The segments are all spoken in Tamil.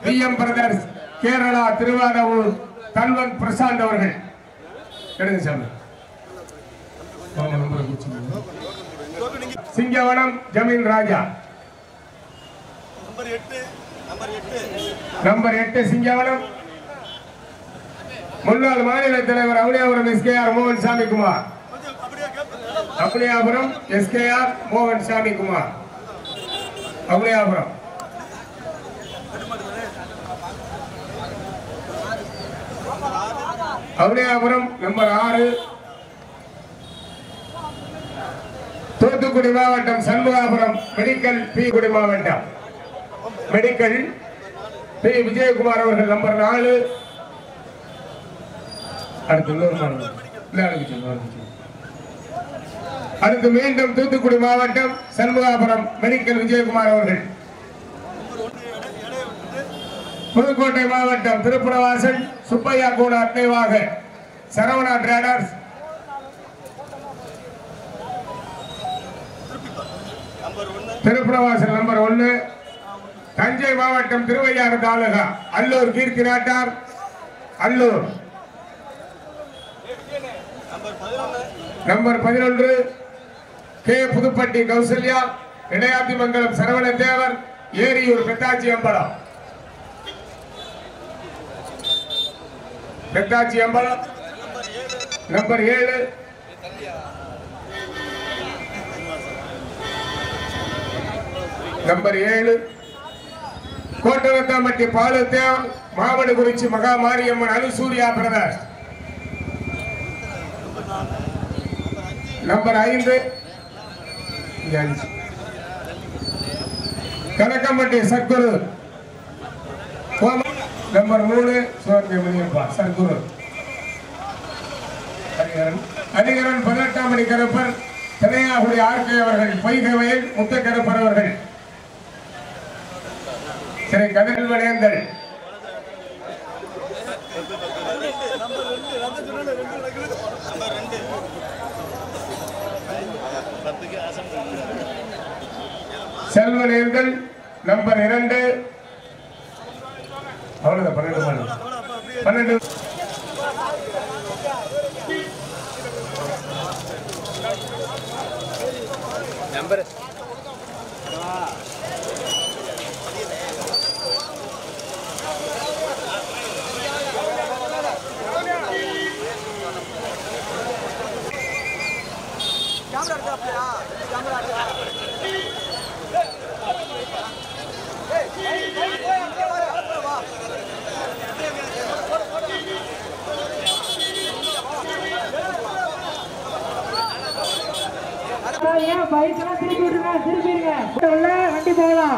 We M brothers Kerala Thiruvarur Kalvan Prashanth அவர்கள் எடுங்க சாமி வாங்க, நம்பரை குறிச்சுக்கோங்க. சிங்கவனம் ஜமீன் ராஜா நம்பர் எட்டு சிங்கவனம் முன்னாள் மாநில தலைவர் அவனியாபுரம் எஸ்கேஆர் மோகன் சாமி குமார் அவனியாபுரம் எஸ்கேஆர் மோகன் சாமி குமார் அவனியாபுரம் அவனியாபுரம் நம்பர் ஆறு தூத்துக்குடி மாவட்டம் சண்முகாபுரம் மெடிக்கல் பி குடி மாவட்டம் மெடிக்கல் பி விஜயகுமார் அவர்கள் நம்பர் நாலு அடுத்து இன்னொரு மாணவர். இல்ல, அடுத்து சொல்லுங்க, அடுத்து சொல்லுங்க. அடுத்து மீண்டும் தூத்துக்குடி மாவட்டம் சண்முகாபுரம் மெடிக்கல் விஜயகுமார் அவர்கள் புதுக்கோட்டை மாவட்டம் திருப்புரவாசல் சுப்பையா கூட நினைவாக சரவணா டிரேடர்ஸ் திருப்புரவாசல் நம்பர் ஒன்னு தஞ்சை மாவட்டம் திருவையாறு தாலுகா அல்லூர் கீர்த்தி நாட்டார் அல்லூர் நம்பர் பதினொன்று கே புதுப்பட்டி கௌசல்யா இடையாத்திமங்கலம் சரவண தேவர் ஏரியூர் பெத்தாச்சி அம்பலம் பெத்தாச்சி அம்பலம் நம்பர் ஏழு நம்பர் ஏழு கோட்டரத்தாம்பட்டி பாலுத்தேவ் மாவடுகுறிச்சி மகா மாரியம்மன் அனுசூர்யா பிரதர்ஸ் நம்பர் ஐந்து இங்க அஞ்சு. கனக்கம்பட்டி சத்குரு கோம- நம்பர் மூணு சோர்ணியப்பா சத்குரு ஹரிஹரன் ஹரிஹரன் பதினெட்டாம் மணி கருப்பர் திரையாகுடி ஆர்கே அவர்கள் பொய்கை வயல் முத்த கருப்பர் அவர்கள் திரை கதிரில் வளையந்தல் செல்வனேர்கள் நம்பர் இரண்டு அவ்வளவுதான் பன்னெண்டு மணி பன்னெண்டு நம்பர் ஏன் பைக் எல்லாம் திருப்பி விட்டுருங்க திருப்பிடுங்க உள்ள வண்டி போகலாம்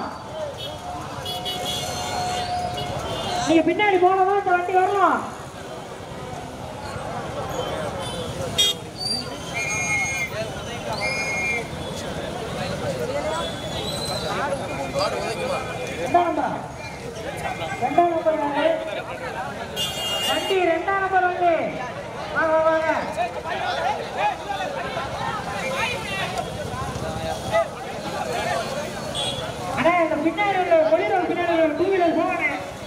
நீங்க பின்னாடி போனதான் இந்த வண்டி வரலாம் ரெண்டாம் நம்பர் ரெண்டாம் நம்பர் வண்டி வண்டி ரெண்டாம் நம்பர் வண்டி வாங்க வாங்க அண்ணா இந்த பின்னாடி உள்ள கொடிரோல் பின்னாடி உள்ள டூ வீலர் போகணே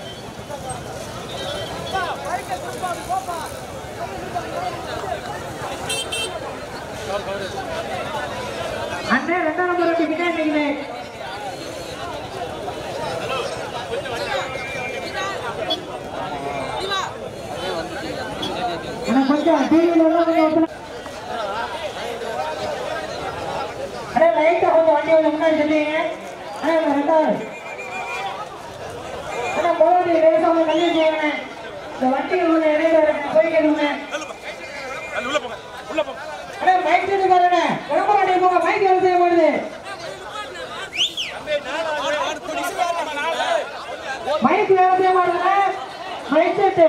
அண்ணே ரெண்டாம் நம்பர் வண்டி பின்னாடி நிற்குது அண்ணா கொஞ்சம் டூ வீலர்லாம் கொஞ்சம் ஒத்துழைப்பு. அண்ணா லைட்டா கொஞ்சம் வண்டி கொஞ்சம் முன்னாடி சொல்லுவீங்க அண்ணா இந்த ரெண்டாவது அண்ணா போராடி லேசா கொஞ்சம் தள்ளி செய்யுங்க இந்த வண்டிகள் கொஞ்சம் இடையில இருக்கு போய்க்கணுங்க அண்ணா மைக் செட்டு பாருங்க உடம்பு வண்டி போங்க மைக் வேலை செய்ய மாட்டுது மைக் வேலை செய்ய மாட்டுதுங்க மைக் செட்டு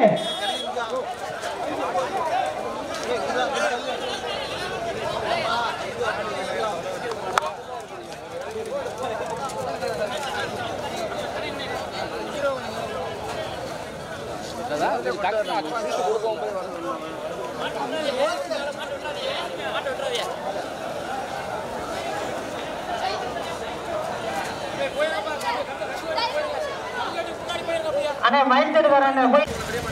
அண்ணே மைண்ட் செட் வரேன் போய்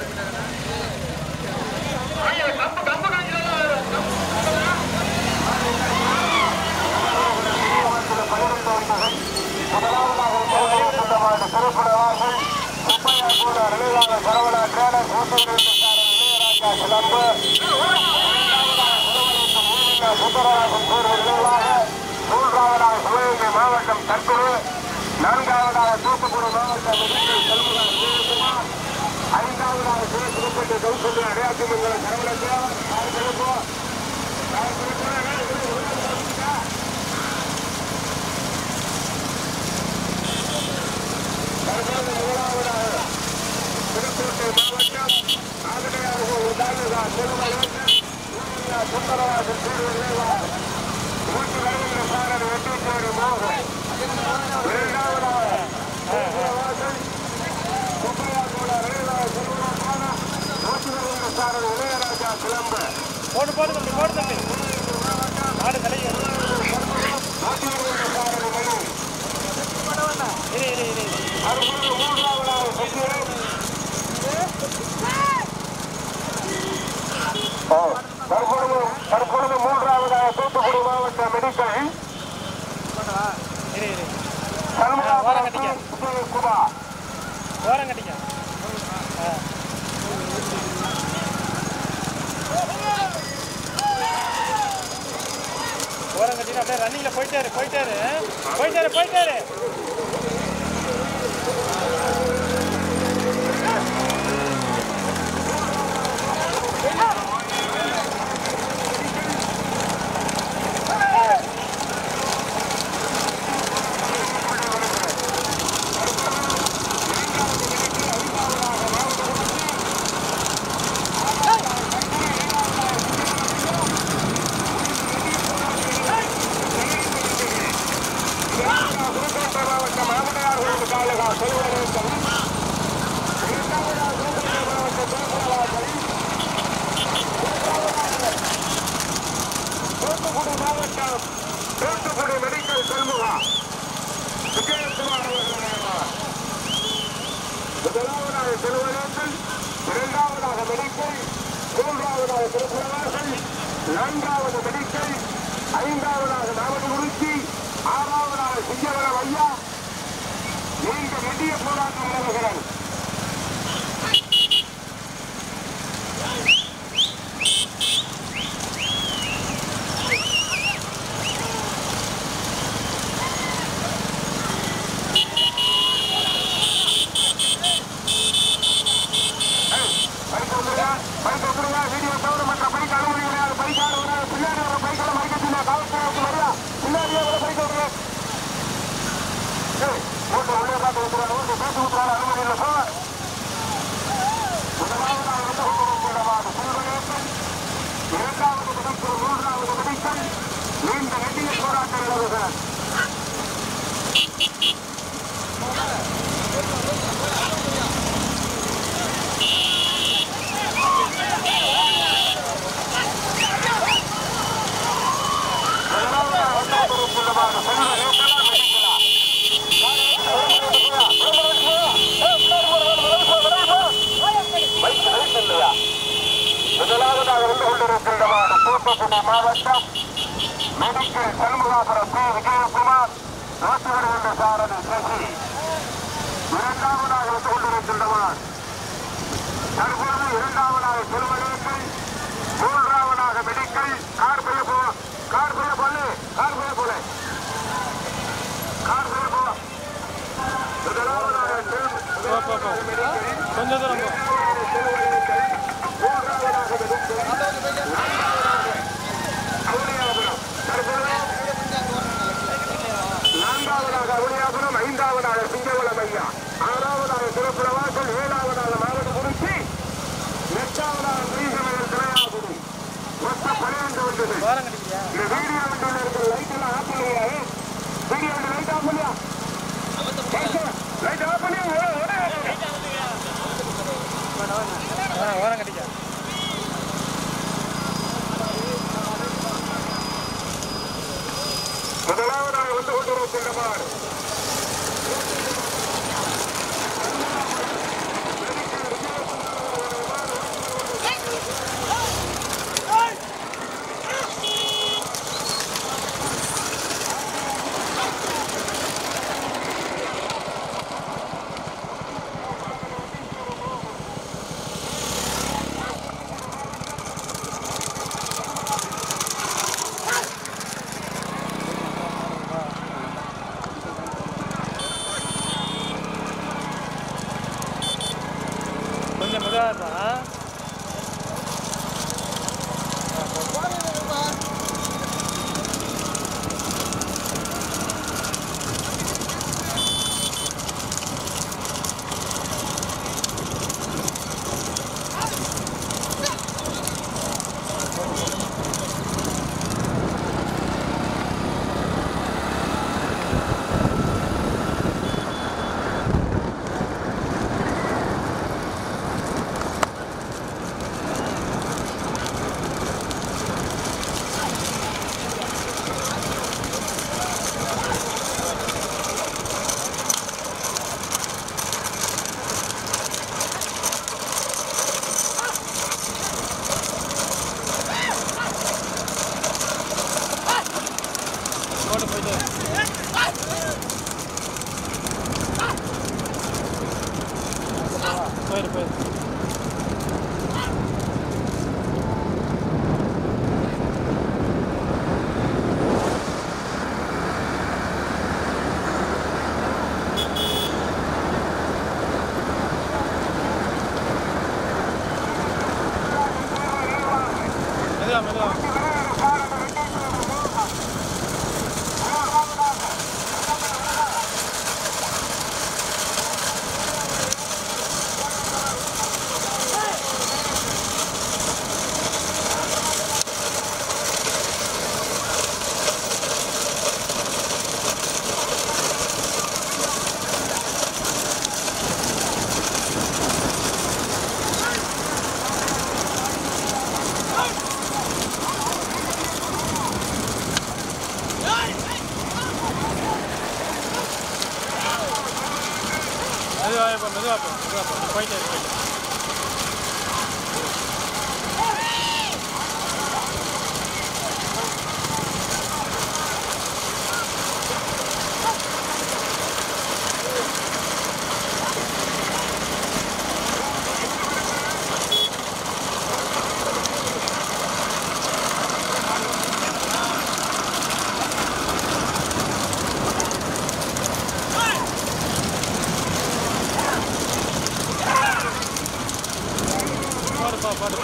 மாவட்டம் தற்போது நான்காவதாக தூத்துக்குடி மாவட்டம் செல்வகுமார் ஜெயக்குமார் ஐந்தாவதாக சிவசுரப்பட்டு கௌசல்ய அடையாற்று மங்கலம் சரவணத்தில் புதுக்கோட்டை மாவட்டம் ஆதனையாளர்கள் தாலுகா திருமணம் சுந்தரராஜன் திருவிழா நூற்றி வருகின்ற சாரர் வெற்றிச்சோடி மோகன் இரண்டாவதாக சுப்பிரவாசன் சுப்பையா கூட ரேலா செல்வராஜான நூற்றி வருகின்ற சாரர் இளையராஜா சிலம்பு போடு போடு தம்பி போடு தம்பி மாடு தலையும் நூற்றி வருகின்ற சாரர் மணி இரு இரு இரு இரு. அறுபது மூன்றாவதாக சத்தியம் தற்பொழுது தற்பொழுது மூன்றாவதாக தூத்துக்குடி மாவட்ட மெடிக்கல் இரு இரு சண்முகாபுரம் விஜயகுமார் ஓரம் கட்டிக்க ஆ. ஓரம் கட்டிட்டு அப்படியே ரன்னிங்ல போயிட்டாரு போயிட்டாரு போயிட்டாரு போயிட்டாரு புதுக்கோட்டை மாவட்டம் மாமனையார்கள் தாலுகா செல்வரேசன் இரண்டாவதாக புதுக்கோட்டை மாவட்ட திருப்பூராசன் தூத்துக்குடி மாவட்டம் தூத்துக்குடி மெடிக்கல் செல்முகா விஜயகுமார் அவர்கள் முதலாவதாக செல்வரேசன் இரண்டாவதாக மெடிக்கல் மூன்றாவதாக திருப்புரவாசல் நான்காவது மெடிக்கல் ஐந்தாவதாக நாமதிகுறிச்சி ஆறாவதாக சிங்கவரம் ஐயா நீண்ட நெடிய போராட்டம் நடக்கிறது பைக் வந்துருங்க பைக் வந்துருங்க வீடியோ தவிர மற்ற பைக் அனுமதி கிடையாது பைக் ஆடு வராது பின்னாடி வர பைக்கில் மறைக்கத்தினா காவல்துறைக்கு மரியா பின்னாடியே வர பைக் வந்துருங்க ஏய், ஓட்டு உள்ளே பார்த்து ஊத்துறாங்க ஓட்டு பேசி ஊத்துறாங்க அனுமதி இல்லை சார் முதலாவதாக வந்து கொண்டிருக்கிறவாறு செல்வநேசன் இரண்டாவது மெடிக்கல் மூன்றாவது மெடிக்கல் நீண்ட நெடிய போராட்டம் நடவுகிறார் முதலாவதாக வந்து கொண்டிருக்கிறவாறு செல்வநேசனா மெடிக்கலா முதலாவதாக வந்து கொண்டிருக்கின்றவாறு தூத்துக்குடி மாவட்டம் மெடிக்கல் சண்முகாபுரம் பி விஜயகுமார் நூற்றி வருகின்ற சாரதி சசி இரண்டாவதாக வந்து கொண்டிருக்கின்றவார் தற்பொழுது இரண்டாவதாக திருமணங்கள் மூன்றாவதாக மெடிக்கல் கார் பைய போ கார் பைய போல கார் பைய போல கார் பைய போ முதலாவதாக போ, போ, போ. கொஞ்சம் தூரம் போ நான்காவதாக அருணியாபுரம் ஐந்தாவதாக சிங்கவளம் ஐயா ஆறாவதாக திருப்புரவாசல் ஏழாவதாக மாவட்ட குறிச்சி எட்டாவதாக ஸ்ரீசமயம் திரையாபுரி மொத்தம் பன்னிரண்டு வந்தது ஓரம் கட்டிக்கிறியா இந்த வீடியோ வண்டியில் இருக்கிற லைட் எல்லாம் ஆஃப் பண்ணுங்க வீடியோ வண்டி லைட் ஆஃப் பண்ணியா லைட் ஆஃப் பண்ணியா ஆ ஓரம் கட்டிக்க முதலாவதாக வந்து கொண்டிருக்கின்றவாறு போயிரு போயிரு மெதுவா மெதுவா மெதுவா இப்போ மெதுவா போ மெதுவா போ போயிட்டே இரு, போயிட்டே இரு. பாடுப்பா பாடு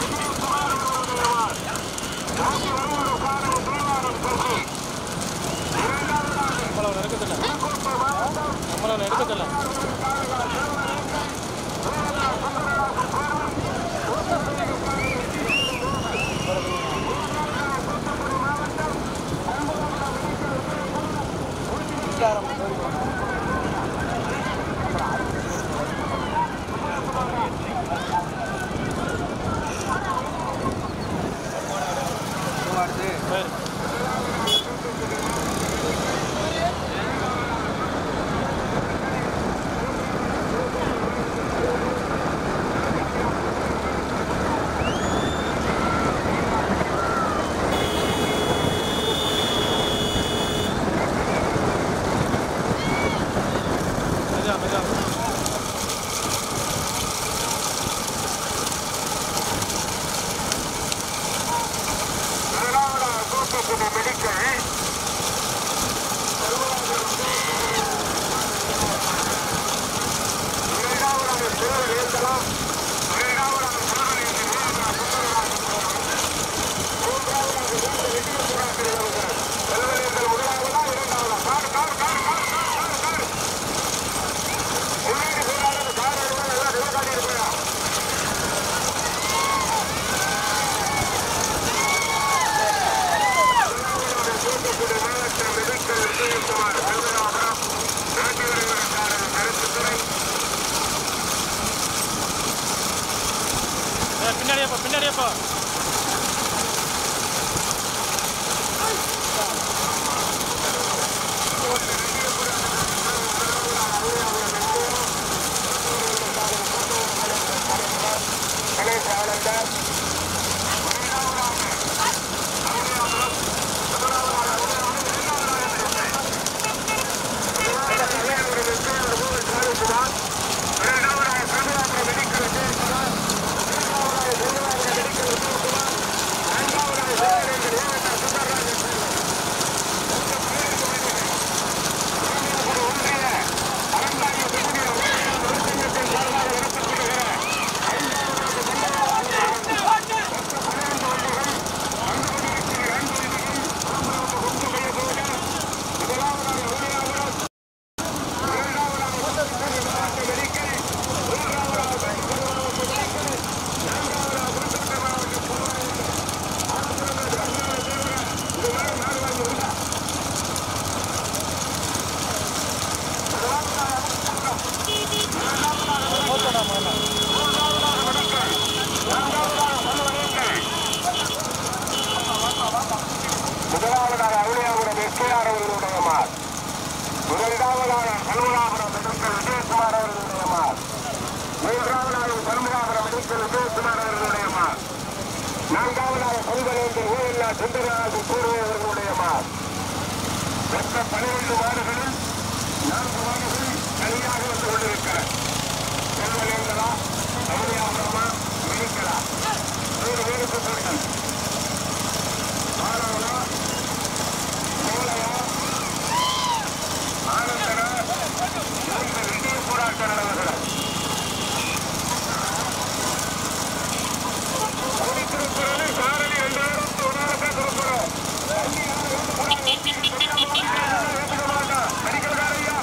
நம்மள அவனை எடுக்கதில்ல நம்மள அவனை எடுக்கதில்ல போயிரு மெதுவா மெதுவா ஏய், பின்னாடியே போ பின்னாடியே போ முதலாவதாக அவுளியாபுரம் எஸ்கேஆர் அவர்களுடைய மார் முதலாவதாக சண்முகாபுரம் மெடிக்கல் விஜயகுமார் அவர்களுடைய மார் மூன்றாவதாக சண்முகாபுரம் மெடிக்கல் விஜயகுமார் அவர்களுடைய மார் நான்காவதாக பொங்கலேந்து ஊரில்லா சுந்தரராஜன் கூறுவை அவர்களுடைய மார் மொத்த பனிரெண்டு மாடுகளில் நான்கு மாடுகள் தனியாக வந்து கொண்டிருக்கிற செல்வலேந்தரா அமரியாபுரமா மெடிக்கலா நூறு பேருக்கு போட்டி ஆனவனா மூளையா ஆனந்தனா மூன்று விஜய போராட்ட நடவர்கள் திருக்குறள் சாரணி ரெண்டு பேரும் ஒன்றாக திருக்குறள் மெடிக்கல்காரையா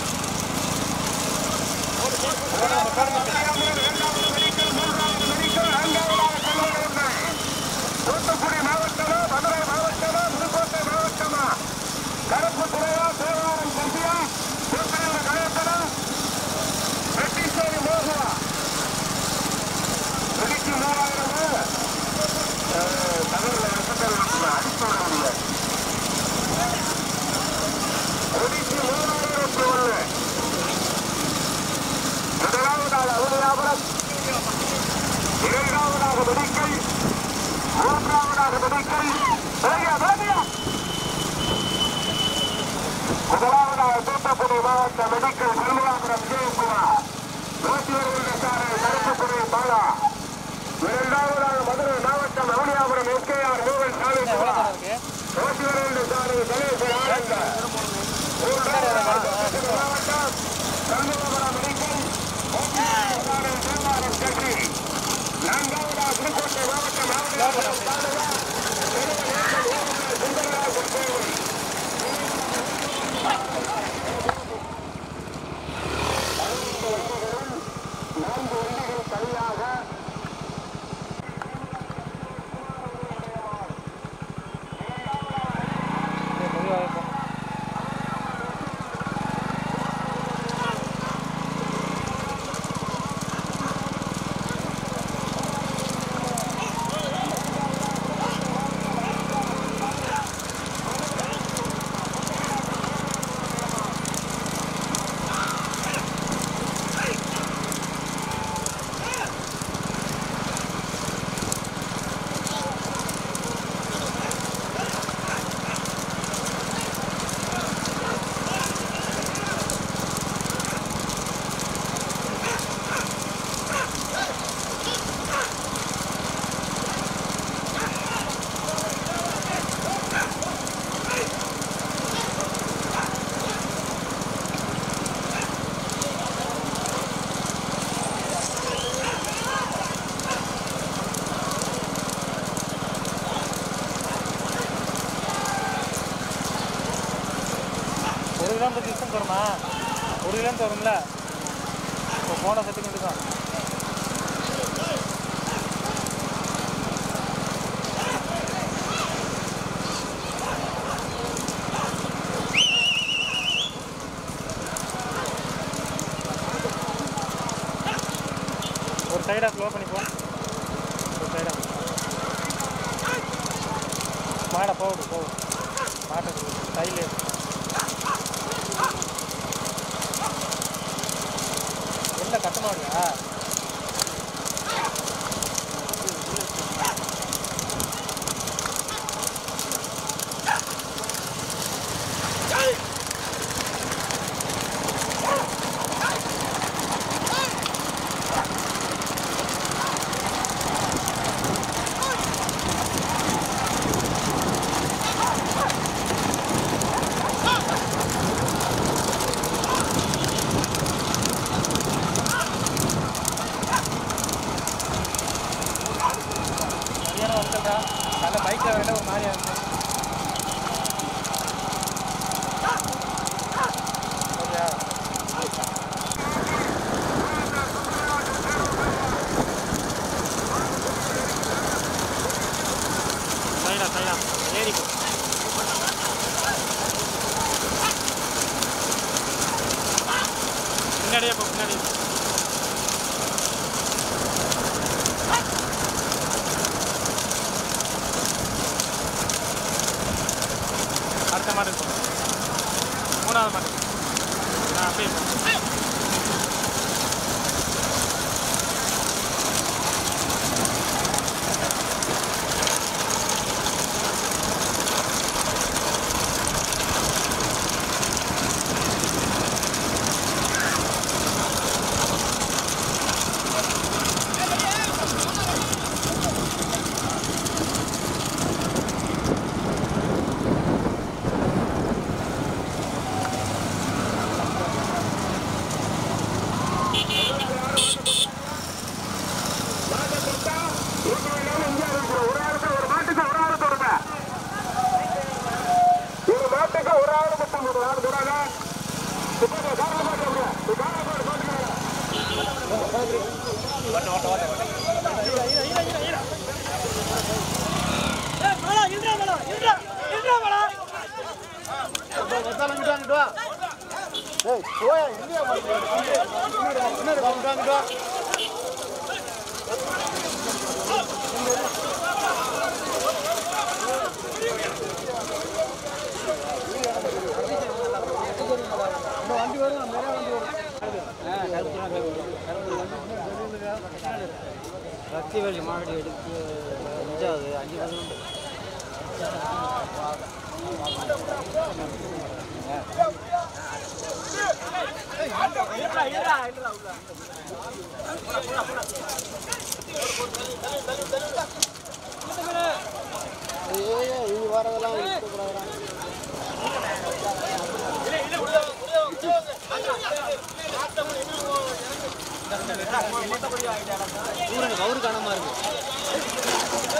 தூத்துக்குடி மாவட்டமா மதுரை மாவட்டமா புதுக்கோட்டை மாவட்டமா கருப்பு துறையா தேவாரம் கம்பியா திருப்பதியோட கலையத்தனா வெட்டிச்சேரி மோகுவா வெடிக்கு மூவாயிரம் தமிழ்ல வருஷத்தில் அடித்து விட முடியாது வெடிக்கு மூவாயிரத்தி ஒன்று முதலாவதாக அவனியாபுரம் இரண்டாவதாக மெடிக்கல் மூன்றாவதாக மெடிக்கல் வேடியா வேடியா முதலாவதாக தூத்துக்குடி மாவட்ட மெடிக்கல் திருமலாபுரம் விஜயகுமார் நூற்றி வருகின்ற சாரை கருப்புக்குடி பாலா இரண்டாவதாக மதுரை மாவட்டம் அவனியாபுரம் எஸ்கேஆர் மூவன் சாமி எவ்வளோ தூரம் இருக்கு நூற்றி வருகின்ற சாரை கணேசன் ஆனந்தர் மூன்றாவதாக மாவட்டம் சண்முகபுரம் மெடிக்கல் மூன்றாவதாக திருவாரூர் கட்சி நான்காவதாக புதுக்கோட்டை மாவட்டம் அவனியாபுரம் தாலுகா திருவனேந்தல் ஊரில் சுந்தரராஜன் கோவில் நான்கு வண்டிகள் தனியாக பொதுவாக இருக்கும் ஒரு கிலோமீட்டர் டிஸ்டன்ஸ் வருமா ஒரு கிலோமீட்டர் வரும்ல இப்போ போன செட்டுக்கு இருக்கும் ஒரு சைடாக ஸ்லோ பண்ணிப்போம் ஒரு சைடாக மாடை போகுது போகுது மாட்டை கையில் என்ன கட்ட மாடியா சரியான வந்துட்டா நல்ல பைக்கில் வரல ஒரு மாதிரியா இருக்கு சரியா சைடா சைடா ஏறிக்கோ பின்னாடியே போ பின்னாடியே போ. அடுத்த மாடு போ மூணாவது மாடு ஆ அப்படியே போ. ரத்திவேலி மாவடி எடுத்து அஞ்சாவது அஞ்சு பதினொன்று இது வரதெல்லாம் இருக்கக்கூடாதுடா. ஊருக்கு அவரு கனமா இருக்கு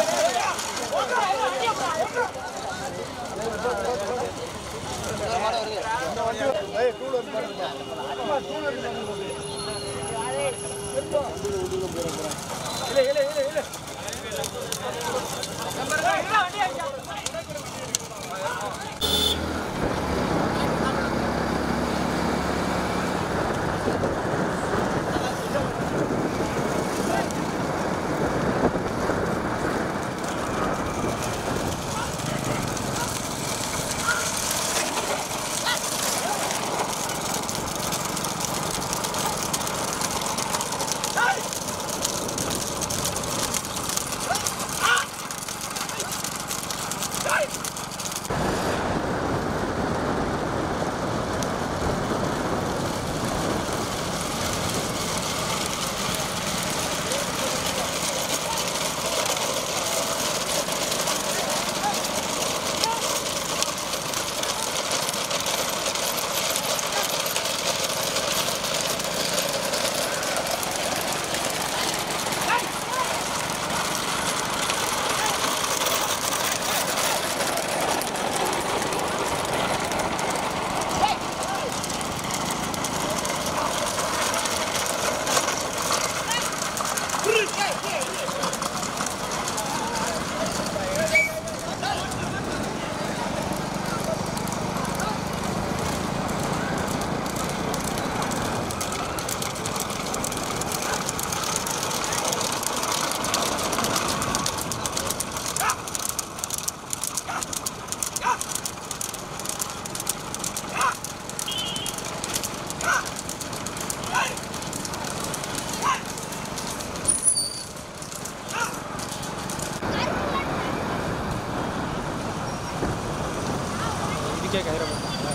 இதுக்கே கயிறை போட்டாங்களா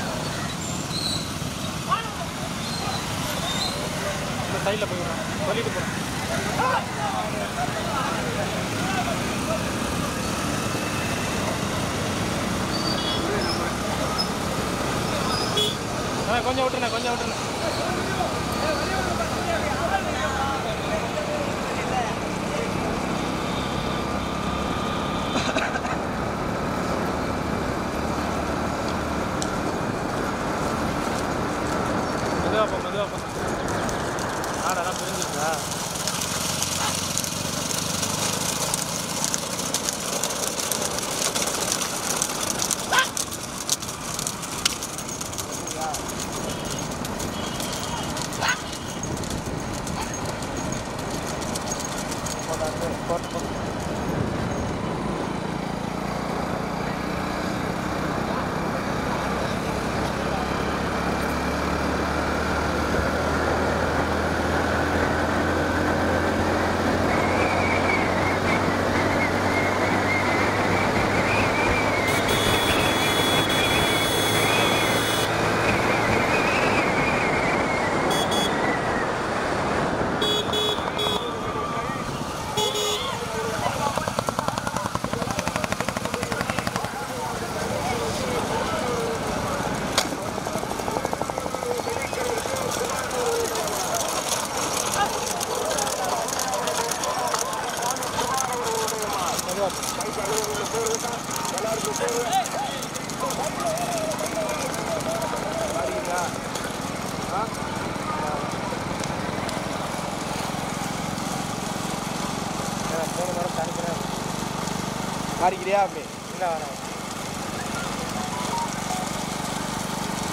இந்த சைடில் போயிடுறோம் சொல்லிட்டு போகிறோம் கொஞ்சம் விட்டுருண்ணே கொஞ்சம் விட்டுருண்ணே மெதுவா போ மெதுவா போ ஆடெல்லாம் பிரிஞ்சிருக்கா மாறிக்கிறியா அப்படி இல்லை வேணாம்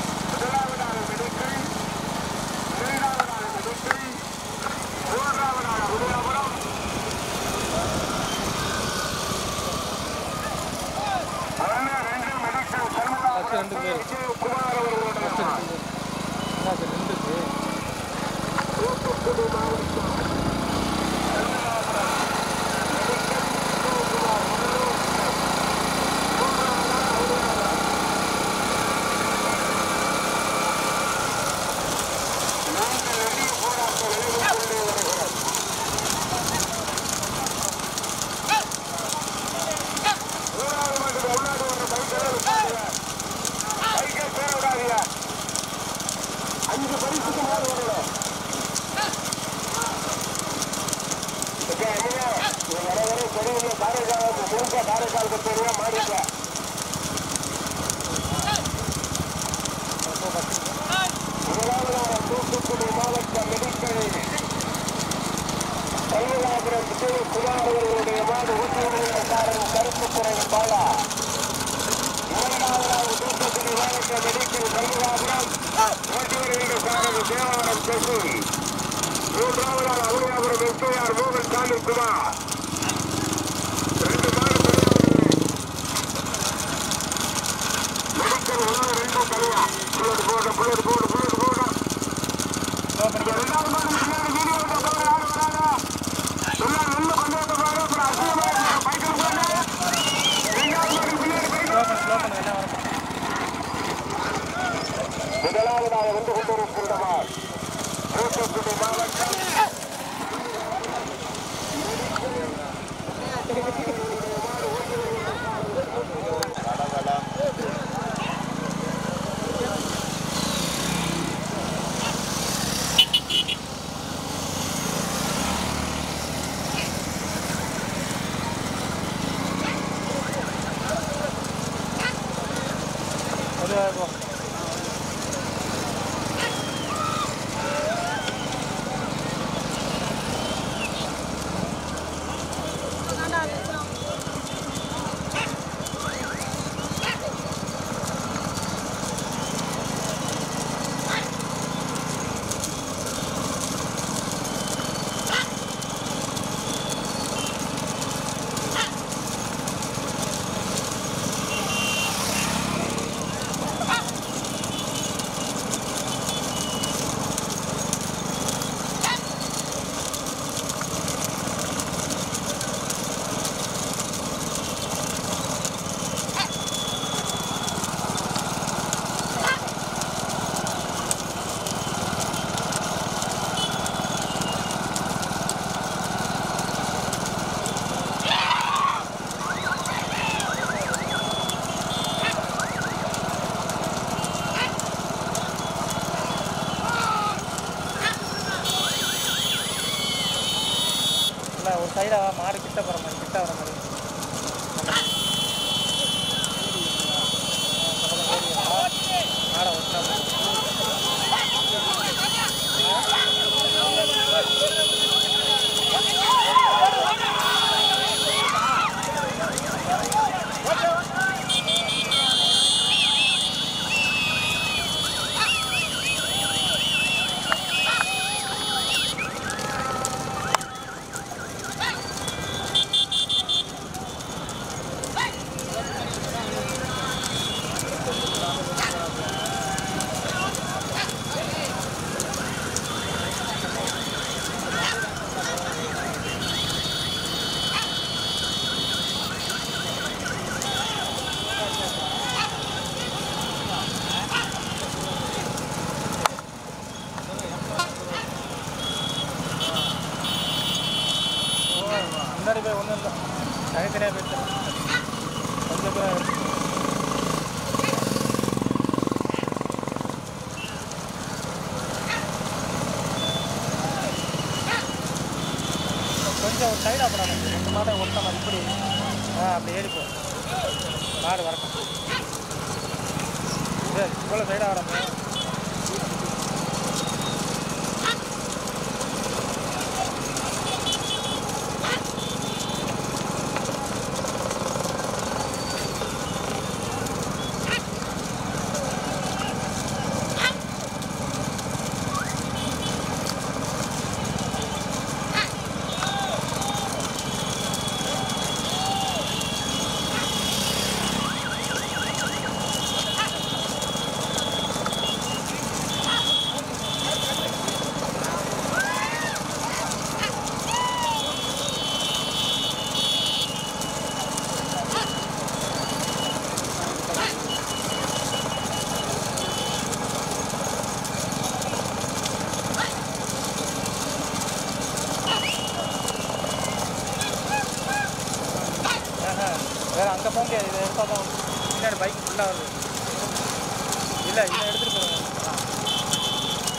அஞ்சு பரிசுக்கு மாறு வரணும் ஓகே, ஐயா, நீ வர வர பெரியவங்க காரைக்கால் முழுக்க காரைக்காலுக்கு தெரியா மாறிக்க முதலாவதாக தூத்துக்குடி மாவட்ட மெடிக்கல் கைலாபுரம் விஜய குமார் அவர்களுடைய மாடு ஊட்டியுடையக்காரன் கருப்பு குறை பாலா இரண்டாவதாக தூத்துக்குடி மாவட்ட மெடிக்கல் கைலாபுரம் ஓட்டி வருகின்ற சாரதி தேவாரம் செல்வி மூன்றாவதாக அவுளியாபுரம் எஸ்ஐஆர் மோகன் சாமி குமார் ரெண்டு மாடு மெடிக்கல் ஒன்று ரெண்டு தனியா புள்ளட் போட புள்ளட் போட புள்ளட் போட ரெண்டாவது மாடு பின்னாடி வீடியோ போற யாரு வராதா எல்லாம் நல்ல பந்தயத்தை பாரு அப்புறம் அசிங்கமா இருக்கு. பைக்கில் போங்க ரெண்டாவது மாடு பின்னாடி பைக்கில் முதலாவதாக வந்து கொண்டிருக்கின்றவர் தூத்துக்குடி மாவட்டம் இல்லை ஒரு சைடாக மாடு கிட்ட போகிற மாதிரி கிட்ட வர மாதிரி மாடை ஒட்டா முன்னாடி போய் ஒன்றும் இல்லை தனித்தனியாக போயிட்டு கொஞ்சம் கூட கொஞ்சம் ஒரு சைடாக போடாமல் ரெண்டு மாடை ஒட்ட மாதிரி இப்படி ஆ அப்படி ஏறிப்போ மாடு வரட்டும் சரி இவ்வளோ சைடாக வராமல் வேறு அங்கே போக முடியாது இதை எடுத்தால் தான் பின்னாடி பைக் ஃபுல்லாக வருது இல்லை இதை எடுத்துகிட்டு போகிறோம்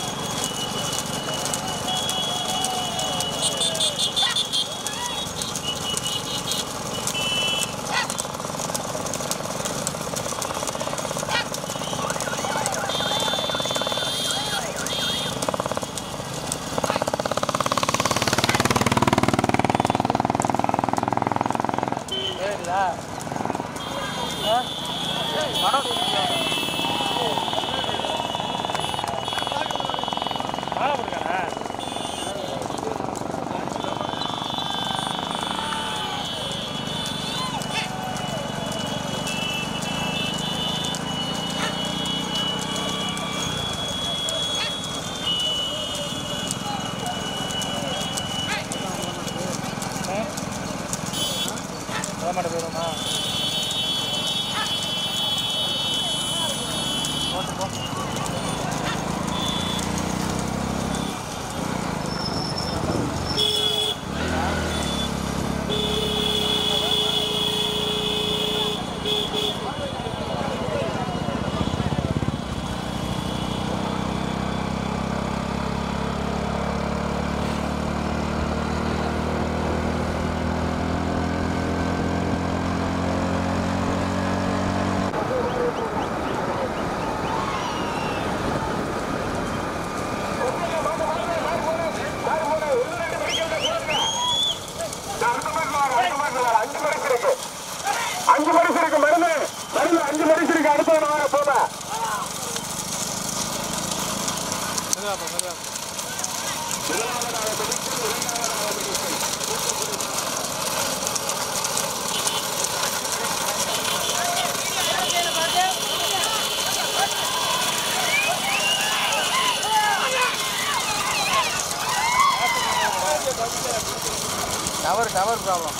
புதுசேன வார போமா மெதுவாப்பா மெதுவா டவர் டவர் ப்ராப்ளம்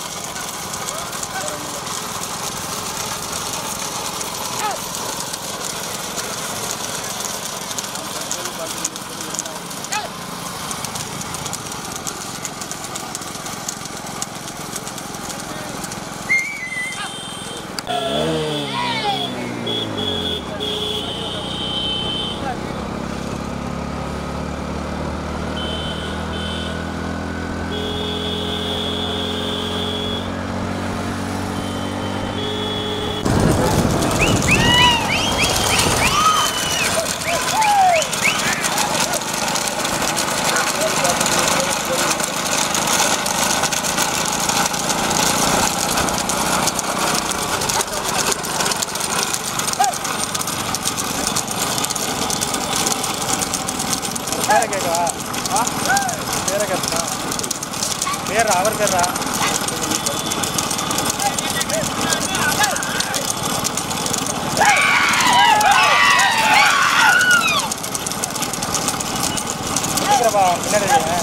பேரை கேட்கவா ஆ பேரை கேட்கா பேரா அவர் பேரா சீக்கிரப்பா பின்னாடி வைங்க.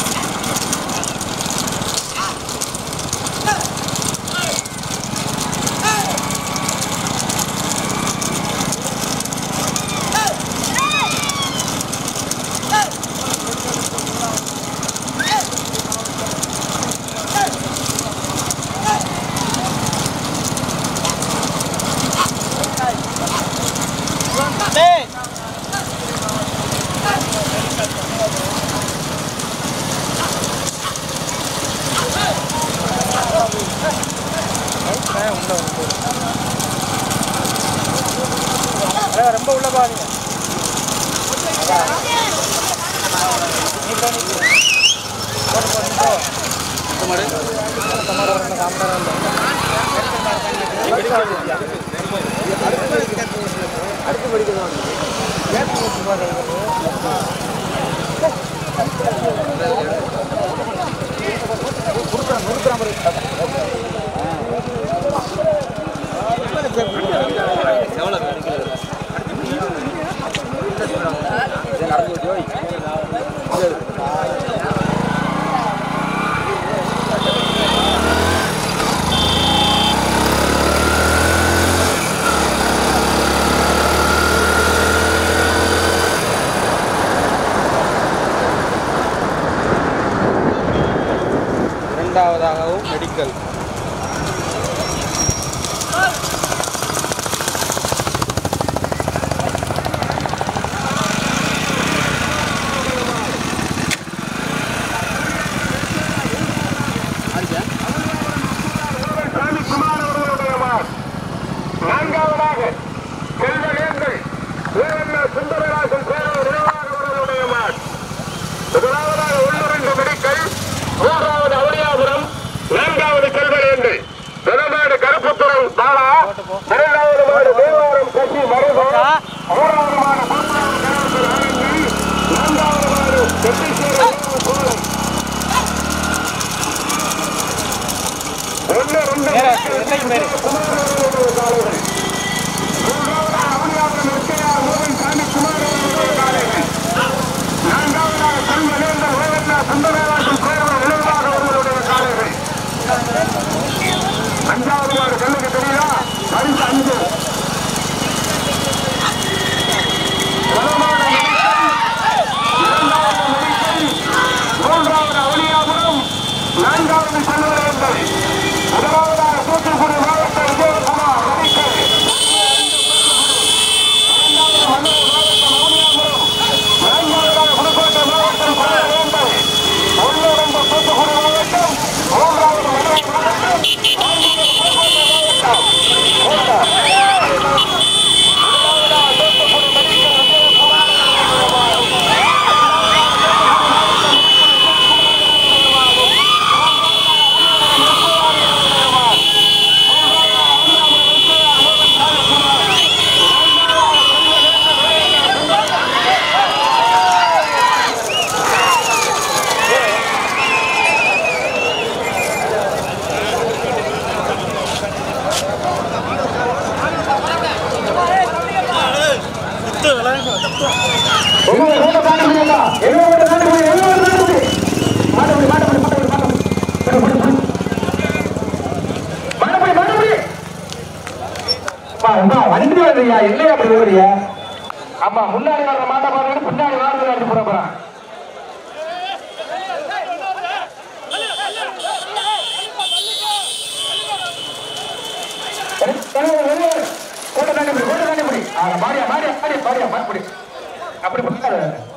ரைட்ல உள்ள வந்து அதான் ரொம்ப உள்ள பாருங்க நீங்க நீங்க போட்டு போட்டு டமாடு டமாடு வரணும் காமராஜ் அடுத்து படிக்கணும் இரண்டாவதாகவும் மெடிக்கல் சாமிக்குமார் அவர்களுடைய மார் நான்காவதாக செல்வகேந்தல் வீரண்ண சுந்தரராசன் பேரவர் நிர்வாக அவர்களுடைய மார் முதலாவதாக உள்ளுரிந்த மெடிக்கல் மூன்றாவது அவனியாபுரம் நான்காவது செல்வகேந்தல் பெருமாடு கருப்புத்துறை பாலா இரண்டாவது மாடு தேவாரம் சசி மருதம் மூன்றாவது மாடு மூன்றாவது கருப்பு ஆனந்தி நான்காவது மாடு செட்டிச்சேரி சோழன் ஒன்று ரெண்டு வேற என்னைக்கு பேரு குமாரவர்களுடைய காலைகள் மூன்றாவதாக அவனியாபுரம் எஸ்கேஆர் மோகன் சாமி குமார் அவர்களுடைய காலைகள் நான்காவதாக செல்வனேந்தர் ஓவண்ணா சுந்தரராஜன் கோயவர் நிர்வாக அவர்களுடைய காலைகள் அஞ்சாவது மாடு கண்ணுக்கு தெரியுதா பரிசு அஞ்சு வலமான மெடிக்கல், இரண்டாவது மெடிக்கல், மூன்றாவது அவனியாபுரம் நான்காவது செல்வனேந்தர் முதலாவதாக தூத்துக்குடி மாவட்ட எங்க ரோட தாண்டி முடியுமா எங்க ரோட தாண்டி முடியும் எங்க ரோட தாண்டி முடியும் மாட்டப்படி மாட்டப்படி மாட்டப்படி மாட்டப்படி மாட்டப்படி மாட்டப்படி வண்டி வருதுயா இல்லையா அப்படி வருவியா ஆமா முன்னாடி வர்ற மாட்ட பாருங்க பின்னாடி வாரத்தில் எடுத்து போட போறான் கோட்டை தாண்டி முடி கோட்டை தாண்டி முடி மாறியா மாறியா மாறியா மாறியா மாறி அப்படி பண்ணாத